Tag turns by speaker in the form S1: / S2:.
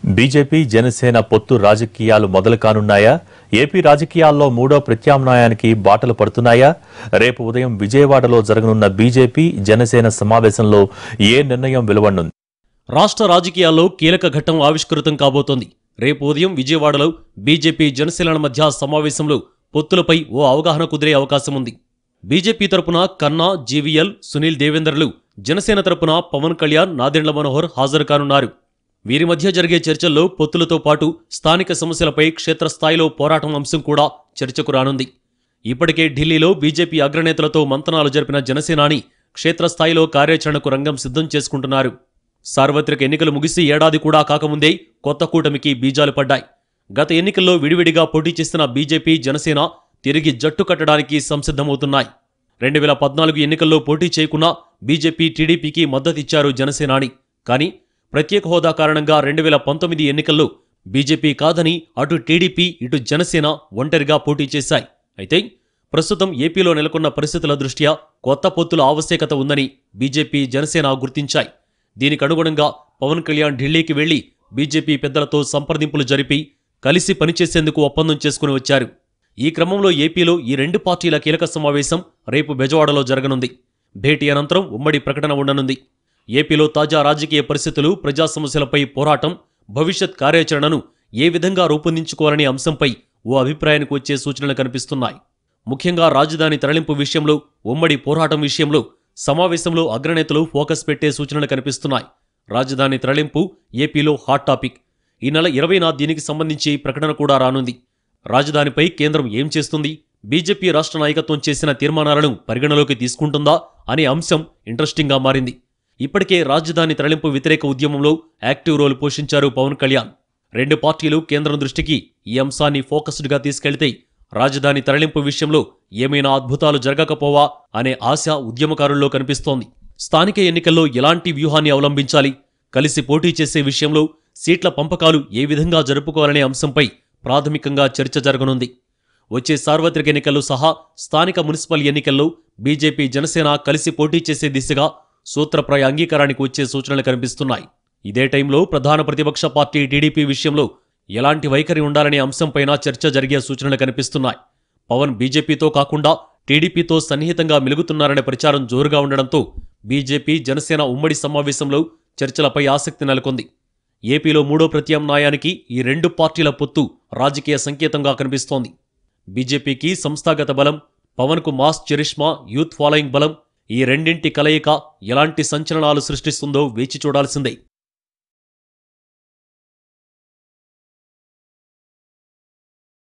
S1: BJP Janasena పొత్తు రాజకీయాలు మొదలు కానున్నాయా ఏపీ రాజకీయాల్లో మూడో ప్రత్యామ్నాయానికి బాటలు పడుతున్నాయా రేపు ఉదయం విజయవాడలో జరగనున్న బీజేపీ జనసేన సమావేశంలో ఏ నిర్ణయం వెలువడనుంది
S2: రాష్ట్ర రాజకీయాల్లో కీలక ఘట్టం ఆవిష్కృతం కాబోతోంది రేపు ఉదయం విజయవాడలో బీజేపీ జనసేనల మధ్య సమావేశంలో పొత్తులపై ఓ అవగాహన కుదిరే అవకాశం ఉంది బీజేపీ తరపున కన్నా జీవీఎల్ సునీల్ దేవేందర్లు జనసేన తరపున పవన్ కళ్యాణ్ నాదెండ్ల మనోహర్ హాజరు కానున్నారు వీరి మధ్య జరిగే చర్చల్లో పొత్తులతో పాటు స్థానిక సమస్యలపై క్షేత్రస్థాయిలో పోరాటం అంశం కూడా చర్చకు రానుంది ఇప్పటికే ఢిల్లీలో బీజేపీ అగ్రనేతలతో మంతనాలు జరిపిన జనసేనాని క్షేత్రస్థాయిలో కార్యాచరణకు రంగం సిద్ధం చేసుకుంటున్నారు సార్వత్రిక ఎన్నికలు ముగిసి ఏడాది కూడా కాకముందే కొత్త కూటమికి బీజాలు పడ్డాయి గత ఎన్నికల్లో విడివిడిగా పోటీ చేసిన బీజేపీ జనసేన తిరిగి జట్టు కట్టడానికి సంసిద్ధమవుతున్నాయి రెండు వేల పద్నాలుగు ఎన్నికల్లో పోటీ చేయకున్నా బీజేపీ టీడీపీకి మద్దతిచ్చారు జనసేనాని కానీ ప్రత్యేక హోదా కారణంగా రెండు వేల పంతొమ్మిది ఎన్నికల్లో బీజేపీ కాదని అటు టీడీపీ ఇటు జనసేన ఒంటరిగా పోటీ చేశాయి అయితే ప్రస్తుతం ఏపీలో నెలకొన్న పరిస్థితుల దృష్ట్యా కొత్త పొత్తుల ఆవశ్యకత ఉందని బీజేపీ జనసేన గుర్తించాయి దీనికి అనుగుణంగా పవన్ కళ్యాణ్ ఢిల్లీకి వెళ్లి బీజేపీ పెద్దలతో సంప్రదింపులు జరిపి కలిసి పనిచేసేందుకు ఒప్పందం చేసుకుని వచ్చారు ఈ క్రమంలో ఏపీలో ఈ రెండు పార్టీల కీలక సమావేశం రేపు బెజవాడలో జరగనుంది భేటీ అనంతరం ఉమ్మడి ప్రకటన ఉండనుంది ఏపీలో తాజా రాజకీయ పరిస్థితులు ప్రజా సమస్యలపై పోరాటం భవిష్యత్ కార్యాచరణను ఏ విధంగా రూపొందించుకోవాలనే అంశంపై ఓ అభిప్రాయానికి వచ్చే సూచనలు కనిపిస్తున్నాయి ముఖ్యంగా రాజధాని తరలింపు విషయంలో ఉమ్మడి పోరాటం విషయంలో సమావేశంలో అగ్రనేతలు ఫోకస్ పెట్టే సూచనలు కనిపిస్తున్నాయి రాజధాని తరలింపు ఏపీలో హాట్ టాపిక్ ఈ నెల ఇరవైన దీనికి సంబంధించి ప్రకటన కూడా రానుంది రాజధానిపై కేంద్రం ఏం చేస్తుంది బీజేపీ రాష్ట్ర నాయకత్వం చేసిన తీర్మానాలను పరిగణలోకి తీసుకుంటుందా అనే అంశం ఇంట్రెస్టింగ్గా మారింది ఇప్పటికే రాజధాని తరలింపు వ్యతిరేక ఉద్యమంలో యాక్టివ్ రోల్ పోషించారు పవన్ కళ్యాణ్ రెండు పార్టీలు కేంద్రం దృష్టికి ఈ అంశాన్ని ఫోకస్డ్గా తీసుకెళ్తే రాజధాని తరలింపు విషయంలో ఏమైనా అద్భుతాలు జరగకపోవా అనే ఆశ ఉద్యమకారుల్లో కనిపిస్తోంది స్థానిక ఎన్నికల్లో ఎలాంటి వ్యూహాన్ని అవలంబించాలి కలిసి పోటీ చేసే విషయంలో సీట్ల పంపకాలు ఏ విధంగా జరుపుకోవాలనే అంశంపై ప్రాథమికంగా చర్చ జరగనుంది వచ్చే సార్వత్రిక ఎన్నికల్లో సహా స్థానిక మున్సిపల్ ఎన్నికల్లో బీజేపీ జనసేన కలిసి పోటీ చేసే దిశగా సూత్రప్రాయ అంగీకారానికి వచ్చే సూచనలు కనిపిస్తున్నాయి ఇదే టైంలో ప్రధాన ప్రతిపక్ష పార్టీ టీడీపీ విషయంలో ఎలాంటి వైఖరి ఉండాలనే అంశంపైన చర్చ జరిగే సూచనలు కనిపిస్తున్నాయి పవన్ బీజేపీతో కాకుండా టీడీపీతో సన్నిహితంగా మెలుగుతున్నారనే ప్రచారం జోరుగా ఉండడంతో బీజేపీ జనసేన ఉమ్మడి సమావేశంలో చర్చలపై ఆసక్తి నెలకొంది ఏపీలో మూడో ప్రత్యామ్నాయానికి ఈ రెండు పార్టీల పొత్తు రాజకీయ సంకేతంగా కనిపిస్తోంది బీజేపీకి సంస్థాగత బలం పవన్కు మాస్ చరిష్మా యూత్ ఫాలోయింగ్ బలం ఈ రెండింటి కలయిక ఎలాంటి సంచలనాలు సృష్టిస్తుందో వేచి చూడాల్సిందే